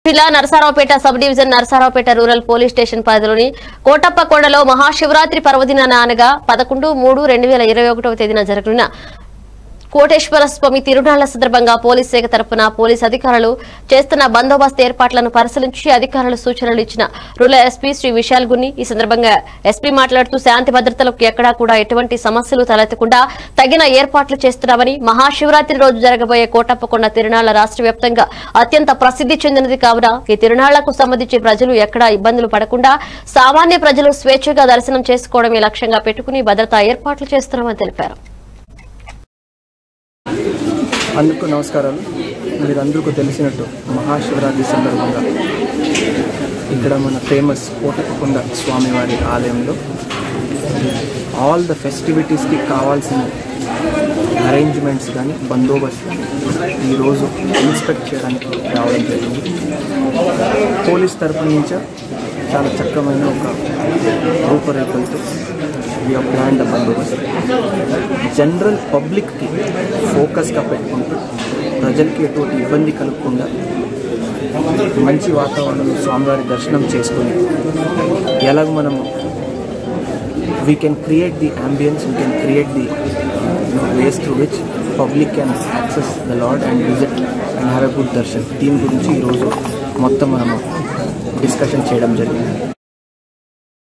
జిల్లా Narasaraopet sub division Narasaraopet rural police station పరిధిలోని కోటప్పకొండలో మహాశివరాత్రి పర్వదినాన అనగా పదకొండు మూడు రెండు వేల ఇరవై ఒకటవ తేదీన జరగనున్న కోటేశ్వర స్వామి తిరునాళ్ల సందర్భంగా పోలీస్ శాఖ తరపున పోలీస్ అధికారులు చేస్తున్న బందోబస్తు ఏర్పాట్లను పరిశీలించి అధికారులు సూచనలు ఇచ్చిన రూరల్ ఎస్పీ శ్రీ విశాల్ గున్ని ఈ సందర్భంగా ఎస్పీ మాట్లాడుతూ శాంతి భద్రతలకు ఎక్కడా కూడా ఎటువంటి సమస్యలు తలెత్తకుండా తగిన ఏర్పాట్లు చేస్తున్నామని మహాశివరాత్రి రోజు జరగబోయే కోటప్పకొండ తిరునాళ్ల రాష్ట్ర వ్యాప్తంగా అత్యంత ప్రసిద్ధి చెందినది కావున ఈ తిరునాళ్లకు సంబంధించి ప్రజలు ఎక్కడా ఇబ్బందులు పడకుండా సామాన్య ప్రజలు స్వేచ్ఛగా దర్శనం చేసుకోవడమే లక్ష్యంగా పెట్టుకుని భద్రతా ఏర్పాట్లు చేస్తున్నామని తెలిపారు అందుకు నమస్కారాలు మీరందరికీ తెలిసినట్టు మహాశివరాత్రి సందర్భంగా ఇక్కడ మన ఫేమస్ కోటకొండ స్వామివారి ఆలయంలో ఆల్ ద ఫెస్టివిటీస్కి కావాల్సిన అరేంజ్మెంట్స్ కానీ బందోబస్తు కానీ ఈరోజు ఇన్స్పెక్ట్ చేయడానికి రావడం జరిగింది పోలీస్ తరపు నుంచి చాలా చక్కమైన ఒక రూపురేఖలతో we plan the bandobast general పబ్లిక్కి ఫోకస్గా పెట్టుకుంటూ ప్రజలకి ఎటువంటి ఇబ్బంది కలగకుండా మంచి వాతావరణంలో స్వామివారి దర్శనం చేసుకొని ఎలాగ మనము we can create the ambience we can create the ways through which public can access the lord and visit and have a good darshan దీని గురించి ఈరోజు మొత్తం మనము డిస్కషన్ చేయడం జరిగింది